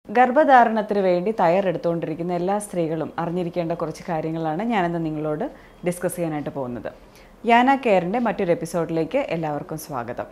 ഗർഭധാരണത്തിന് വേണ്ടി തയ്യാറെടുത്തുകൊണ്ടിരിക്കുന്ന എല്ലാ സ്ത്രീകളും അറിഞ്ഞിരിക്കേണ്ട കുറച്ച് കാര്യങ്ങളാണ് ഞാനിന്ന് നിങ്ങളോട് ഡിസ്കസ് ചെയ്യാനായിട്ട് പോകുന്നത് യാന കെയറിൻ്റെ മറ്റൊരു എപ്പിസോഡിലേക്ക് എല്ലാവർക്കും സ്വാഗതം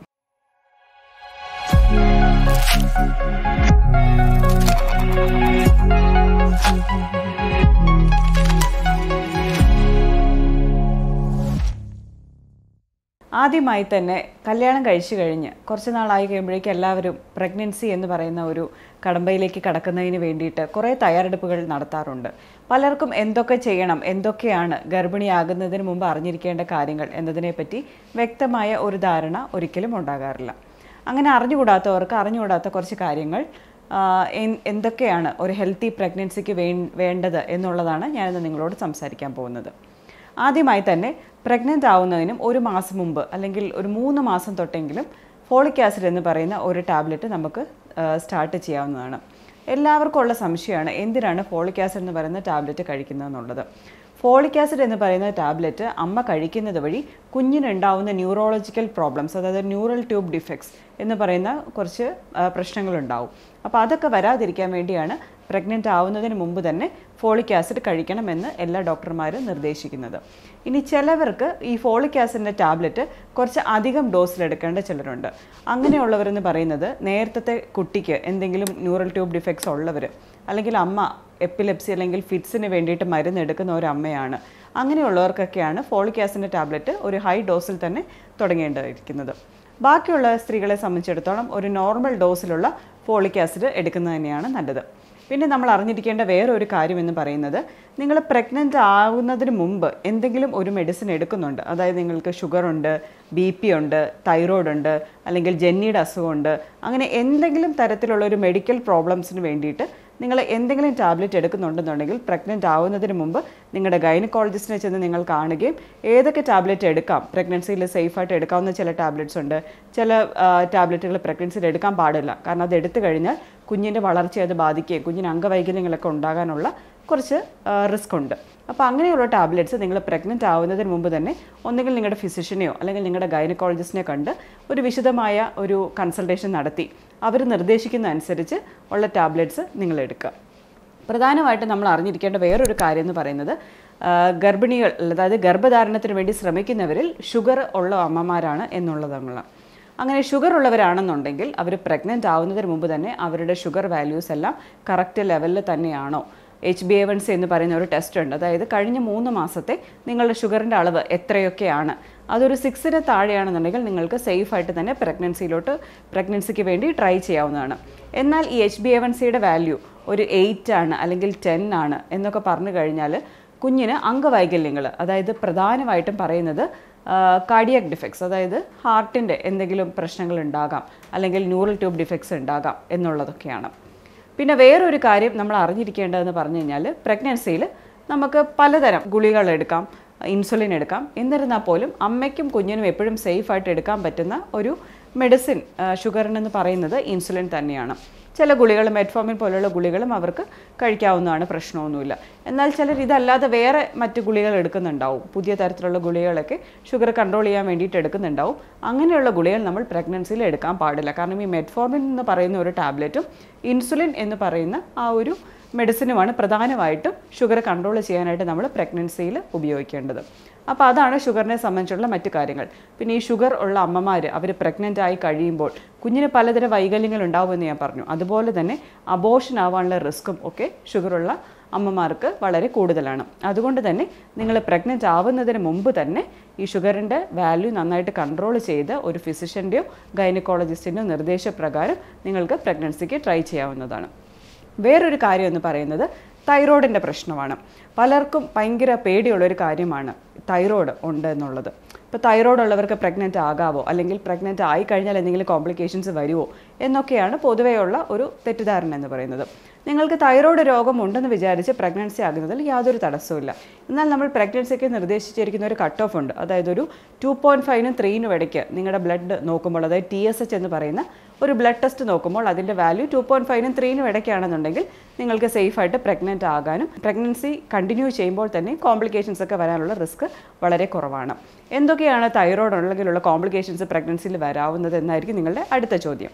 ആദ്യമായി തന്നെ കല്യാണം കഴിച്ചു കഴിഞ്ഞ് കുറച്ച് നാളായി കഴിയുമ്പോഴേക്കും എല്ലാവരും പ്രഗ്നൻസി എന്ന് പറയുന്ന ഒരു കടമ്പയിലേക്ക് കടക്കുന്നതിന് വേണ്ടിയിട്ട് കുറേ തയ്യാറെടുപ്പുകൾ നടത്താറുണ്ട് പലർക്കും എന്തൊക്കെ ചെയ്യണം എന്തൊക്കെയാണ് ഗർഭിണിയാകുന്നതിന് മുമ്പ് അറിഞ്ഞിരിക്കേണ്ട കാര്യങ്ങൾ എന്നതിനെപ്പറ്റി വ്യക്തമായ ഒരു ധാരണ ഒരിക്കലും ഉണ്ടാകാറില്ല അങ്ങനെ അറിഞ്ഞുകൂടാത്തവർക്ക് അറിഞ്ഞുകൂടാത്ത കുറച്ച് കാര്യങ്ങൾ ആ, എൻ- എന്തൊക്കെയാണ് ഒരു ഹെൽത്തി പ്രഗ്നൻസിക്ക് വേ വേണ്ടത് എന്നുള്ളതാണ് ഞാനിന്ന് നിങ്ങളോട് സംസാരിക്കാൻ പോകുന്നത് ആദ്യമായി തന്നെ പ്രഗ്നൻ്റ് ആവുന്നതിനും ഒരു മാസം മുമ്പ് അല്ലെങ്കിൽ ഒരു മൂന്ന് മാസം തൊട്ടെങ്കിലും ഫോളിക് ആസിഡ് എന്ന് പറയുന്ന ഒരു ടാബ്ലറ്റ് നമുക്ക് സ്റ്റാർട്ട് ചെയ്യാവുന്നതാണ് എല്ലാവർക്കും ഉള്ള സംശയമാണ് എന്തിനാണ് ഫോളിക് ആസിഡ് എന്ന് പറയുന്ന ടാബ്ലറ്റ് കഴിക്കുന്നതെന്നുള്ളത് ഫോളിക് ആസിഡ് എന്ന് പറയുന്ന ടാബ്ലറ്റ് അമ്മ കഴിക്കുന്നത് വഴി കുഞ്ഞിനുണ്ടാവുന്ന ന്യൂറോളജിക്കൽ പ്രോബ്ലംസ് അതായത് ന്യൂറൽ ട്യൂബ് ഡിഫക്ട്സ് എന്ന് പറയുന്ന കുറച്ച് ആ, പ്രശ്നങ്ങളുണ്ടാവും അപ്പോൾ അതൊക്കെ വരാതിരിക്കാൻ വേണ്ടിയാണ് പ്രഗ്നൻ്റ് ആവുന്നതിന് മുമ്പ് തന്നെ ഫോളിക് ആസിഡ് കഴിക്കണമെന്ന് എല്ലാ ഡോക്ടർമാരും നിർദ്ദേശിക്കുന്നത് ഇനി ചിലവർക്ക് ഈ ഫോളിക് ആസിഡിൻ്റെ ടാബ്ലറ്റ് കുറച്ച് അധികം ഡോസിൽ എടുക്കേണ്ട ചിലരുണ്ട് അങ്ങനെയുള്ളവരെന്ന് പറയുന്നത് നേരത്തെ കുട്ടിക്ക് എന്തെങ്കിലും ന്യൂറൽ ട്യൂബ് ഡിഫക്ട്സ് ഉള്ളവർ അല്ലെങ്കിൽ അമ്മ എപ്പിലെപ്സി അല്ലെങ്കിൽ ഫിറ്റ്സിന് വേണ്ടിയിട്ട് മരുന്ന് എടുക്കുന്ന ഒരു അമ്മയാണ് അങ്ങനെയുള്ളവർക്കൊക്കെയാണ് ഫോളിക് ആസിഡിൻ്റെ ടാബ്ലറ്റ് ഒരു ഹൈ ഡോസിൽ തന്നെ തുടങ്ങേണ്ടിയിരിക്കുന്നത് ബാക്കിയുള്ള സ്ത്രീകളെ സംബന്ധിച്ചിടത്തോളം ഒരു നോർമൽ ഡോസിലുള്ള ഫോളിക് ആസിഡ് എടുക്കുന്നത് തന്നെയാണ് നല്ലത് പിന്നെ നമ്മൾ അറിഞ്ഞിരിക്കേണ്ട വേറെ ഒരു കാര്യം എന്ന് പറയുന്നത് നിങ്ങൾ പ്രഗ്നൻ്റ് ആവുന്നതിന് മുമ്പ് എന്തെങ്കിലും ഒരു മെഡിസിൻ എടുക്കുന്നുണ്ട് അതായത് നിങ്ങൾക്ക് ഷുഗർ ഉണ്ട് ബി പി ഉണ്ട് തൈറോയ്ഡ് ഉണ്ട് അല്ലെങ്കിൽ ജെന്നിയുടെ അസുഖമുണ്ട് അങ്ങനെ എന്തെങ്കിലും തരത്തിലുള്ള ഒരു മെഡിക്കൽ പ്രോബ്ലംസിന് വേണ്ടിയിട്ട് നിങ്ങൾ എന്തെങ്കിലും ടാബ്ലറ്റ് എടുക്കുന്നുണ്ടെന്നുണ്ടെങ്കിൽ പ്രഗ്നൻ്റ് ആവുന്നതിന് മുമ്പ് നിങ്ങളുടെ ഗൈനക്കോളജിസ്റ്റിനെ ചെന്ന് നിങ്ങൾ കാണുകയും ഏതൊക്കെ ടാബ്ലറ്റ് എടുക്കാം പ്രഗ്നൻസിയിൽ സേഫായിട്ട് എടുക്കാവുന്ന ചില ടാബ്ലറ്റ്സ് ഉണ്ട് ചില ടാബ്ലറ്റുകൾ പ്രഗ്നൻസിയിൽ എടുക്കാൻ പാടില്ല കാരണം അത് എടുത്തു കഴിഞ്ഞാൽ കുഞ്ഞിൻ്റെ വളർച്ചയെ അത് ബാധിക്കുകയും കുഞ്ഞിന് അംഗവൈകല്യങ്ങളൊക്കെ ഉണ്ടാകാനുള്ള കുറച്ച് റിസ്ക് ഉണ്ട് അപ്പോൾ അങ്ങനെയുള്ള ടാബ്ലറ്റ്സ് നിങ്ങൾ പ്രഗ്നൻ്റ് ആവുന്നതിന് മുമ്പ് തന്നെ ഒന്നുകിൽ നിങ്ങളുടെ ഫിസിഷ്യനെയോ അല്ലെങ്കിൽ നിങ്ങളുടെ ഗൈനക്കോളജിസ്റ്റിനെ കണ്ട് ഒരു വിശദമായ ഒരു കൺസൾട്ടേഷൻ നടത്തി അവർ നിർദ്ദേശിക്കുന്ന അനുസരിച്ച് ഉള്ള ടാബ്ലറ്റ്സ് നിങ്ങൾ എടുക്കുക പ്രധാനമായിട്ടും നമ്മൾ അറിഞ്ഞിരിക്കേണ്ട വേറൊരു കാര്യം എന്ന് പറയുന്നത് ആ, ഗർഭിണികൾ അതായത് ഗർഭധാരണത്തിന് വേണ്ടി ശ്രമിക്കുന്നവരിൽ ഷുഗർ ഉള്ള അമ്മമാരാണ് എന്നുള്ളതാണ് അങ്ങനെ ഷുഗർ ഉള്ളവരാണെന്നുണ്ടെങ്കിൽ അവർ പ്രഗ്നൻ്റ് ആവുന്നതിന് മുമ്പ് തന്നെ അവരുടെ ഷുഗർ വാല്യൂസ് എല്ലാം കറക്റ്റ് ലെവലിൽ തന്നെയാണോ H B A one C എന്ന് പറയുന്ന ഒരു ടെസ്റ്റ് ഉണ്ട് അതായത് കഴിഞ്ഞ മൂന്ന് മാസത്തെ നിങ്ങളുടെ ഷുഗറിൻ്റെ അളവ് എത്രയൊക്കെയാണ് അതൊരു സിക്സിന് താഴെയാണെന്നുണ്ടെങ്കിൽ നിങ്ങൾക്ക് സേഫ് ആയിട്ട് തന്നെ പ്രഗ്നൻസിയിലോട്ട് പ്രഗ്നൻസിക്ക് വേണ്ടി ട്രൈ ചെയ്യാവുന്നതാണ് എന്നാൽ ഈ എച്ച് ബി എ വൺ സിയുടെ വാല്യൂ ഒരു എയ്റ്റ് ആണ് അല്ലെങ്കിൽ ടെൻ ആണ് എന്നൊക്കെ പറഞ്ഞു കഴിഞ്ഞാൽ കുഞ്ഞിന് അംഗവൈകല്യങ്ങൾ അതായത് പ്രധാനമായിട്ടും പറയുന്നത് കാർഡിയാക് ഡിഫക്ട്സ് അതായത് ഹാർട്ടിൻ്റെ എന്തെങ്കിലും പ്രശ്നങ്ങൾ ഉണ്ടാകാം അല്ലെങ്കിൽ ന്യൂറൽ ട്യൂബ് ഡിഫക്ട്സ് ഉണ്ടാകാം എന്നുള്ളതൊക്കെയാണ് പിന്നെ വേറൊരു കാര്യം നമ്മൾ അറിഞ്ഞിരിക്കേണ്ടതെന്ന് പറഞ്ഞു കഴിഞ്ഞാൽ പ്രഗ്നൻസിയിൽ നമുക്ക് പലതരം ഗുളികൾ എടുക്കാം ഇൻസുലിൻ എടുക്കാം എന്നിരുന്നാൽ പോലും അമ്മയ്ക്കും കുഞ്ഞിനും എപ്പോഴും സേഫായിട്ട് എടുക്കാൻ പറ്റുന്ന ഒരു മെഡിസിൻ ഷുഗറിനെന്ന് പറയുന്നത് ഇൻസുലിൻ തന്നെയാണ് ചില ഗുളികൾ മെറ്റ്ഫോമിൻ പോലുള്ള ഗുളികളും അവർക്ക് കഴിക്കാവുന്നതാണ് പ്രശ്നമൊന്നുമില്ല എന്നാൽ ചിലർ ഇതല്ലാതെ വേറെ മറ്റ് ഗുളികൾ എടുക്കുന്നുണ്ടാവും പുതിയ തരത്തിലുള്ള ഗുളികളൊക്കെ ഷുഗർ കൺട്രോൾ ചെയ്യാൻ വേണ്ടിയിട്ട് എടുക്കുന്നുണ്ടാവും അങ്ങനെയുള്ള ഗുളികൾ നമ്മൾ പ്രഗ്നൻസിയിൽ എടുക്കാൻ പാടില്ല കാരണം ഈ മെറ്റ്ഫോമിൻ എന്ന് പറയുന്ന ഒരു ടാബ്ലറ്റും ഇൻസുലിൻ എന്ന് പറയുന്ന ആ ഒരു മെഡിസിനുമാണ് പ്രധാനമായിട്ടും ഷുഗർ കൺട്രോൾ ചെയ്യാനായിട്ട് നമ്മൾ പ്രഗ്നൻസിയിൽ ഉപയോഗിക്കേണ്ടത് അപ്പോൾ അതാണ് ഷുഗറിനെ സംബന്ധിച്ചുള്ള മറ്റു കാര്യങ്ങൾ പിന്നെ ഈ ഷുഗർ ഉള്ള അമ്മമാർ അവർ പ്രഗ്നൻ്റ് ആയി കഴിയുമ്പോൾ കുഞ്ഞിന് പലതരം വൈകല്യങ്ങൾ ഉണ്ടാവുമെന്ന് ഞാൻ പറഞ്ഞു അതുപോലെ തന്നെ അബോഷൻ ആവാനുള്ള റിസ്ക്കും ഒക്കെ ഷുഗറുള്ള അമ്മമാർക്ക് വളരെ കൂടുതലാണ് അതുകൊണ്ട് തന്നെ നിങ്ങൾ പ്രഗ്നൻ്റ് ആവുന്നതിന് മുമ്പ് തന്നെ ഈ ഷുഗറിൻ്റെ വാല്യൂ നന്നായിട്ട് കൺട്രോൾ ചെയ്ത് ഒരു ഫിസിഷ്യൻ്റെയോ ഗൈനക്കോളജിസ്റ്റിൻ്റെയോ നിർദ്ദേശപ്രകാരം നിങ്ങൾക്ക് പ്രഗ്നൻസിക്ക് ട്രൈ ചെയ്യാവുന്നതാണ് വേറൊരു കാര്യം എന്ന് പറയുന്നത് തൈറോയിഡിൻ്റെ പ്രശ്നമാണ് പലർക്കും ഭയങ്കര പേടിയുള്ളൊരു കാര്യമാണ് തൈറോയ്ഡ് ഉണ്ട് എന്നുള്ളത് ഇപ്പോൾ തൈറോയ്ഡ് ഉള്ളവർക്ക് പ്രഗ്നൻ്റ് ആകാവോ അല്ലെങ്കിൽ പ്രഗ്നൻ്റ് ആയി കഴിഞ്ഞാൽ എന്തെങ്കിലും കോംപ്ലിക്കേഷൻസ് വരുമോ എന്നൊക്കെയാണ് പൊതുവെയുള്ള ഒരു തെറ്റിദ്ധാരണ എന്ന് പറയുന്നത് നിങ്ങൾക്ക് തൈറോയ്ഡ് രോഗം ഉണ്ടെന്ന് വിചാരിച്ച് പ്രഗ്നൻസി ആകുന്നതിൽ യാതൊരു തടസ്സവുമില്ല എന്നാൽ നമ്മൾ പ്രഗ്നൻസിക്ക് നിർദ്ദേശിച്ചിരിക്കുന്ന ഒരു കട്ട് ഓഫ് ഉണ്ട് അതായത് ഒരു ടു പോയിൻറ്റ് ഫൈവിനും ത്രീനും ഇടയ്ക്ക് നിങ്ങളുടെ ബ്ലഡ് നോക്കുമ്പോൾ അതായത് ടി എസ് എച്ച് എന്ന് പറയുന്ന ഒരു ബ്ലഡ് ടെസ്റ്റ് നോക്കുമ്പോൾ അതിൻ്റെ വാല്യൂ ടു പോയിൻറ്റ് ഫൈവിനും ത്രീനും ഇടയ്ക്കാണെന്നുണ്ടെങ്കിൽ നിങ്ങൾക്ക് സേഫായിട്ട് പ്രഗ്നൻ്റ് ആകാനും പ്രഗ്നൻസി കണ്ടിന്യൂ ചെയ്യുമ്പോൾ തന്നെ കോംപ്ലിക്കേഷൻസ് ഒക്കെ വരാനുള്ള റിസ്ക് വളരെ കുറവാണ് എന്തൊക്കെയാണ് തൈറോയ്ഡ് ഉണ്ടെങ്കിലുള്ള കോംപ്ലിക്കേഷൻസ് പ്രഗ്നൻസിയിൽ വരാവുന്നത് എന്നായിരിക്കും നിങ്ങളുടെ അടുത്ത ചോദ്യം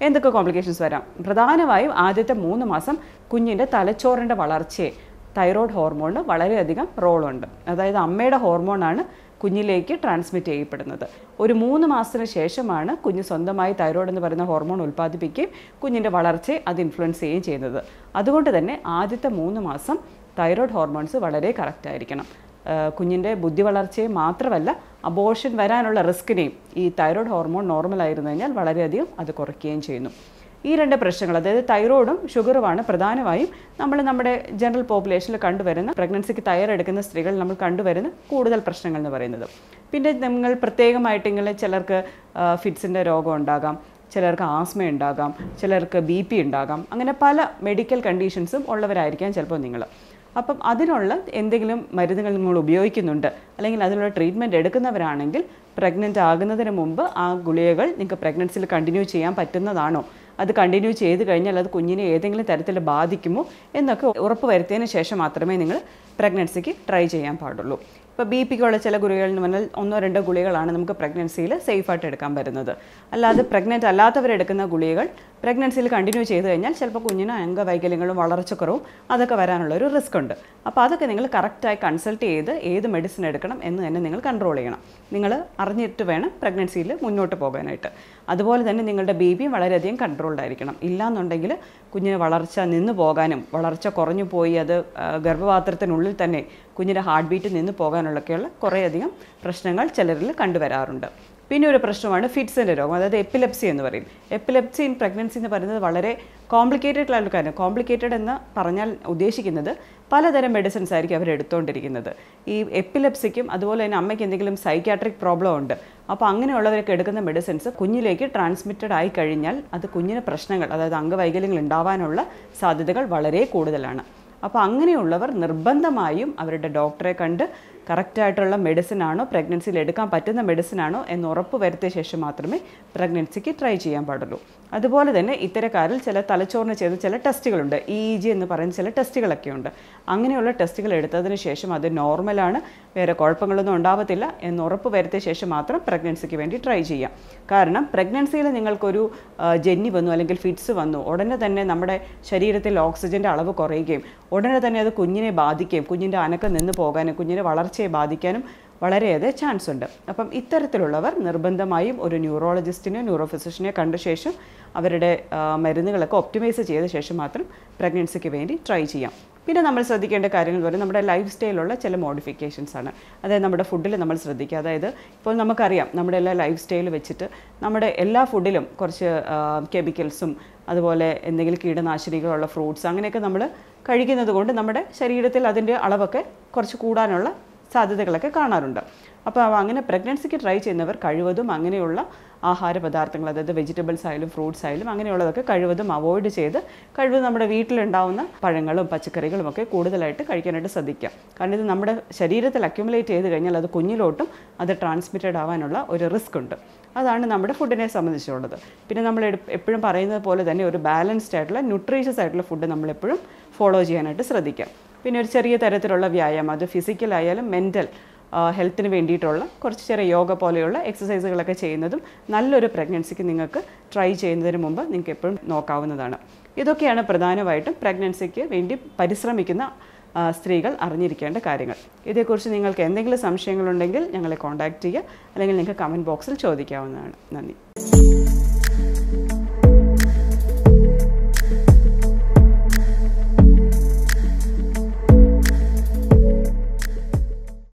എന്തൊക്കെ കോംപ്ലിക്കേഷൻസ് വരാം പ്രധാനമായും ആദ്യത്തെ മൂന്ന് മാസം കുഞ്ഞിൻ്റെ തലച്ചോറിൻ്റെ വളർച്ചയെ തൈറോയ്ഡ് ഹോർമോണിന് വളരെയധികം റോളുണ്ട് അതായത് അമ്മയുടെ ഹോർമോണാണ് കുഞ്ഞിലേക്ക് ട്രാൻസ്മിറ്റ് ചെയ്യപ്പെടുന്നത് ഒരു മൂന്ന് മാസത്തിന് ശേഷമാണ് കുഞ്ഞ് സ്വന്തമായി തൈറോയ്ഡ് എന്ന് പറയുന്ന ഹോർമോൺ ഉൽപ്പാദിപ്പിക്കുകയും കുഞ്ഞിൻ്റെ വളർച്ചയെ അത് ഇൻഫ്ലുവൻസ് ചെയ്യുകയും ചെയ്യുന്നത് അതുകൊണ്ട് തന്നെ ആദ്യത്തെ മൂന്ന് മാസം തൈറോയ്ഡ് ഹോർമോൺസ് വളരെ കറക്റ്റ് ആയിരിക്കണം കുഞ്ഞിൻ്റെ ബുദ്ധി വളർച്ചയെ മാത്രമല്ല അബോർഷൻ വരാനുള്ള റിസ്കിനെയും ഈ തൈറോയ്ഡ് ഹോർമോൺ നോർമൽ ആയിരുന്നു കഴിഞ്ഞാൽ വളരെയധികം അത് കുറയ്ക്കുകയും ചെയ്യുന്നു ഈ രണ്ട് പ്രശ്നങ്ങൾ അതായത് തൈറോയിഡും ഷുഗറുമാണ് പ്രധാനമായും നമ്മൾ നമ്മുടെ ജനറൽ പോപ്പുലേഷനിൽ കണ്ടുവരുന്ന പ്രഗ്നൻസിക്ക് തയ്യാറെടുക്കുന്ന സ്ത്രീകൾ നമ്മൾ കണ്ടുവരുന്ന കൂടുതൽ പ്രശ്നങ്ങൾ എന്ന് പറയുന്നത് പിന്നെ നിങ്ങൾ പ്രത്യേകമായിട്ട് ഇങ്ങനെ ചിലർക്ക് ഫിറ്റ്സിൻ്റെ രോഗം ഉണ്ടാകാം ചിലർക്ക് ആസ്മ ഉണ്ടാകാം ചിലർക്ക് ബി പി ഉണ്ടാകാം അങ്ങനെ പല മെഡിക്കൽ കണ്ടീഷൻസും ഉള്ളവരായിരിക്കാം ചിലപ്പോൾ നിങ്ങൾ അപ്പം അതിനുള്ള എന്തെങ്കിലും മരുന്നുകൾ നിങ്ങൾ ഉപയോഗിക്കുന്നുണ്ട് അല്ലെങ്കിൽ അതിനുള്ള ട്രീറ്റ്മെൻറ്റ് എടുക്കുന്നവരാണെങ്കിൽ പ്രഗ്നൻ്റ് ആകുന്നതിന് മുമ്പ് ആ ഗുളികകൾ നിങ്ങൾക്ക് പ്രഗ്നൻസിയിൽ കണ്ടിന്യൂ ചെയ്യാൻ പറ്റുന്നതാണോ അത് കണ്ടിന്യൂ ചെയ്ത് കഴിഞ്ഞാൽ അത് കുഞ്ഞിനെ ഏതെങ്കിലും തരത്തിൽ ബാധിക്കുമോ എന്നൊക്കെ ഉറപ്പ് വരുത്തിയതിന് ശേഷം മാത്രമേ നിങ്ങൾ പ്രഗ്നൻസിക്ക് ട്രൈ ചെയ്യാൻ പാടുള്ളൂ ഇപ്പോൾ ബി പിക്കുള്ള ചില ഗുളികൾ എന്ന് പറഞ്ഞാൽ ഒന്നോ രണ്ടോ ഗുളികളാണ് നമുക്ക് പ്രഗ്നൻസിയിൽ സേഫായിട്ട് എടുക്കാൻ പറ്റുന്നത് അല്ലാതെ പ്രഗ്നൻ്റ് അല്ലാത്തവരെടുക്കുന്ന ഗുളികകൾ പ്രഗ്നൻസിയിൽ കണ്ടിന്യൂ ചെയ്ത് കഴിഞ്ഞാൽ ചിലപ്പോൾ കുഞ്ഞിന് അംഗവൈകല്യങ്ങളും വളർച്ചക്കുറവും അതൊക്കെ വരാനുള്ള ഒരു റിസ്ക് ഉണ്ട് അപ്പോൾ അതൊക്കെ നിങ്ങൾ കറക്റ്റായി കൺസൾട്ട് ചെയ്ത് ഏത് മെഡിസിൻ എടുക്കണം എന്ന് തന്നെ നിങ്ങൾ കൺട്രോൾ ചെയ്യണം നിങ്ങൾ അറിഞ്ഞിട്ട് വേണം പ്രഗ്നൻസിയിൽ മുന്നോട്ട് പോകാനായിട്ട് അതുപോലെ തന്നെ നിങ്ങളുടെ ബേബിയും വളരെയധികം കൺട്രോൾഡ് ആയിരിക്കണം ഇല്ലാന്നുണ്ടെങ്കിൽ കുഞ്ഞിന് വളർച്ച നിന്ന് പോകാനും വളർച്ച കുറഞ്ഞു പോയി അത് ഗർഭപാത്രത്തിനുള്ളിൽ തന്നെ കുഞ്ഞിൻ്റെ ഹാർട്ട് ബീറ്റ് നിന്ന് പോകാനുള്ളൊക്കെയുള്ള കുറേയധികം പ്രശ്നങ്ങൾ ചിലരിൽ കണ്ടുവരാറുണ്ട് പിന്നെ ഒരു പ്രശ്നമാണ് ഫിറ്റ്സിൻ്റെ രോഗം അതായത് എപ്പിലെപ്സി എന്ന് പറയും എപ്പിലെപ്സി ഇൻ പ്രഗ്നൻസി എന്ന് പറയുന്നത് വളരെ കോംപ്ലിക്കേറ്റഡ് ആയിട്ടുള്ള കാര്യം കോംപ്ലിക്കേറ്റഡ് എന്ന് പറഞ്ഞാൽ ഉദ്ദേശിക്കുന്നത് പലതരം മെഡിസിൻസ് ആയിരിക്കും അവർ എടുത്തുകൊണ്ടിരിക്കുന്നത് ഈ എപ്പിലെപ്സിക്കും അതുപോലെ തന്നെ അമ്മയ്ക്ക് എന്തെങ്കിലും സൈക്യാട്രിക് പ്രോബ്ലം ഉണ്ട് അപ്പോൾ അങ്ങനെയുള്ളവരൊക്കെ എടുക്കുന്ന മെഡിസിൻസ് കുഞ്ഞിലേക്ക് ട്രാൻസ്മിറ്റഡ് ആയി കഴിഞ്ഞാൽ അത് കുഞ്ഞിന് പ്രശ്നങ്ങൾ അതായത് അംഗവൈകല്യങ്ങൾ ഉണ്ടാവാനുള്ള സാധ്യതകൾ വളരെ കൂടുതലാണ് അപ്പോൾ അങ്ങനെയുള്ളവർ നിർബന്ധമായും അവരുടെ ഡോക്ടറെ കണ്ട് കറക്റ്റായിട്ടുള്ള മെഡിസിൻ ആണോ പ്രഗ്നൻസിയിൽ എടുക്കാൻ പറ്റുന്ന മെഡിസിൻ ആണോ എന്ന് ഉറപ്പ് വരുത്തിയ ശേഷം മാത്രമേ പ്രഗ്നൻസിക്ക് ട്രൈ ചെയ്യാൻ പാടുള്ളൂ അതുപോലെ തന്നെ ഇത്തരക്കാരിൽ ചില തലച്ചോറിന് ചെയ്ത ചില ടെസ്റ്റുകളുണ്ട് ഇ ഇ ജി എന്ന് പറയുന്ന ചില ടെസ്റ്റുകളൊക്കെ ഉണ്ട് അങ്ങനെയുള്ള ടെസ്റ്റുകൾ എടുത്തതിന് ശേഷം അത് നോർമലാണ് വേറെ കുഴപ്പങ്ങളൊന്നും ഉണ്ടാവത്തില്ല എന്ന് ഉറപ്പ് വരുത്തിയ ശേഷം മാത്രം പ്രഗ്നൻസിക്ക് വേണ്ടി ട്രൈ ചെയ്യാം കാരണം പ്രഗ്നൻസിയിൽ നിങ്ങൾക്കൊരു ജന്നി വന്നു അല്ലെങ്കിൽ ഫിറ്റ്സ് വന്നു ഉടനെ തന്നെ നമ്മുടെ ശരീരത്തിൽ ഓക്സിജൻ്റെ അളവ് കുറയുകയും ഉടനെ തന്നെ അത് കുഞ്ഞിനെ ബാധിക്കുകയും കുഞ്ഞിൻ്റെ അനക്കം നിന്ന് പോകാനും കുഞ്ഞിൻ്റെ വളർച്ചയെ ബാധിക്കാനും വളരെയധികം ചാൻസ് ഉണ്ട് അപ്പം ഇത്തരത്തിലുള്ളവർ നിർബന്ധമായും ഒരു ന്യൂറോളജിസ്റ്റിനെയോ ന്യൂറോ ഫിസിഷ്യനെയോ കണ്ട ശേഷം അവരുടെ മരുന്നുകളൊക്കെ ഒപ്റ്റിമൈസ് ചെയ്ത ശേഷം മാത്രം പ്രഗ്നൻസിക്ക് വേണ്ടി ട്രൈ ചെയ്യാം പിന്നെ നമ്മൾ ശ്രദ്ധിക്കേണ്ട കാര്യങ്ങൾ എന്ന് പറയുന്നത് നമ്മുടെ ലൈഫ് സ്റ്റൈലുള്ള ചില മോഡിഫിക്കേഷൻസ് ആണ് അതായത് നമ്മുടെ ഫുഡിൽ നമ്മൾ ശ്രദ്ധിക്കുക അതായത് ഇപ്പോൾ നമുക്കറിയാം നമ്മുടെ എല്ലാ ലൈഫ് സ്റ്റൈൽ വെച്ചിട്ട് നമ്മുടെ എല്ലാ ഫുഡിലും കുറച്ച് കെമിക്കൽസും അതുപോലെ എന്തെങ്കിലും കീടനാശിനികളുള്ള ഫ്രൂട്ട്സ് അങ്ങനെയൊക്കെ നമ്മൾ കഴിക്കുന്നത് കൊണ്ട് നമ്മുടെ ശരീരത്തിൽ അതിൻ്റെ അളവൊക്കെ കുറച്ച് കൂടാനുള്ള സാധ്യതകളൊക്കെ കാണാറുണ്ട് അപ്പോൾ അങ്ങനെ പ്രഗ്നൻസിക്ക് ട്രൈ ചെയ്യുന്നവർ കഴിവതും അങ്ങനെയുള്ള ആഹാര പദാർത്ഥങ്ങൾ അതായത് വെജിറ്റബിൾസ് ആയാലും ഫ്രൂട്ട്സ് ആയാലും അങ്ങനെയുള്ളതൊക്കെ കഴിവതും അവോയ്ഡ് ചെയ്ത് കഴിവതും നമ്മുടെ വീട്ടിലുണ്ടാവുന്ന പഴങ്ങളും പച്ചക്കറികളും ഒക്കെ കൂടുതലായിട്ട് കഴിക്കാനായിട്ട് ശ്രദ്ധിക്കുക കാരണം ഇത് നമ്മുടെ ശരീരത്തിൽ അക്യുമുലേറ്റ് ചെയ്ത് കഴിഞ്ഞാൽ അത് കുഞ്ഞിലോട്ടും അത് ട്രാൻസ്മിറ്റഡ് ആവാനുള്ള ഒരു റിസ്ക് ഉണ്ട് അതാണ് നമ്മുടെ ഫുഡിനെ സംബന്ധിച്ചുള്ളത് പിന്നെ നമ്മൾ എപ്പോഴും പറയുന്നത് പോലെ തന്നെ ഒരു ബാലൻസ്ഡ് ആയിട്ടുള്ള ന്യൂട്രീഷ്യസ് ആയിട്ടുള്ള ഫുഡ് നമ്മളെപ്പോഴും ഫോളോ ചെയ്യാനായിട്ട് ശ്രദ്ധിക്കാം പിന്നെ ഒരു ചെറിയ തരത്തിലുള്ള വ്യായാമം അത് ഫിസിക്കലായാലും മെൻറ്റൽ ഹെൽത്തിന് വേണ്ടിയിട്ടുള്ള കുറച്ച് ചെറിയ യോഗ പോലെയുള്ള എക്സസൈസുകളൊക്കെ ചെയ്യുന്നതും നല്ലൊരു പ്രഗ്നൻസിക്ക് നിങ്ങൾക്ക് ട്രൈ ചെയ്യുന്നതിന് മുമ്പ് നിങ്ങൾക്ക് എപ്പോഴും നോക്കാവുന്നതാണ് ഇതൊക്കെയാണ് പ്രധാനമായിട്ടും പ്രഗ്നൻസിക്ക് വേണ്ടി പരിശ്രമിക്കുന്ന സ്ത്രീകൾ അറിഞ്ഞിരിക്കേണ്ട കാര്യങ്ങൾ ഇതേക്കുറിച്ച് നിങ്ങൾക്ക് എന്തെങ്കിലും സംശയങ്ങളുണ്ടെങ്കിൽ ഞങ്ങളെ കോൺടാക്റ്റ് ചെയ്യുക അല്ലെങ്കിൽ നിങ്ങൾക്ക് കമൻറ്റ് ബോക്സിൽ ചോദിക്കാവുന്നതാണ് നന്ദി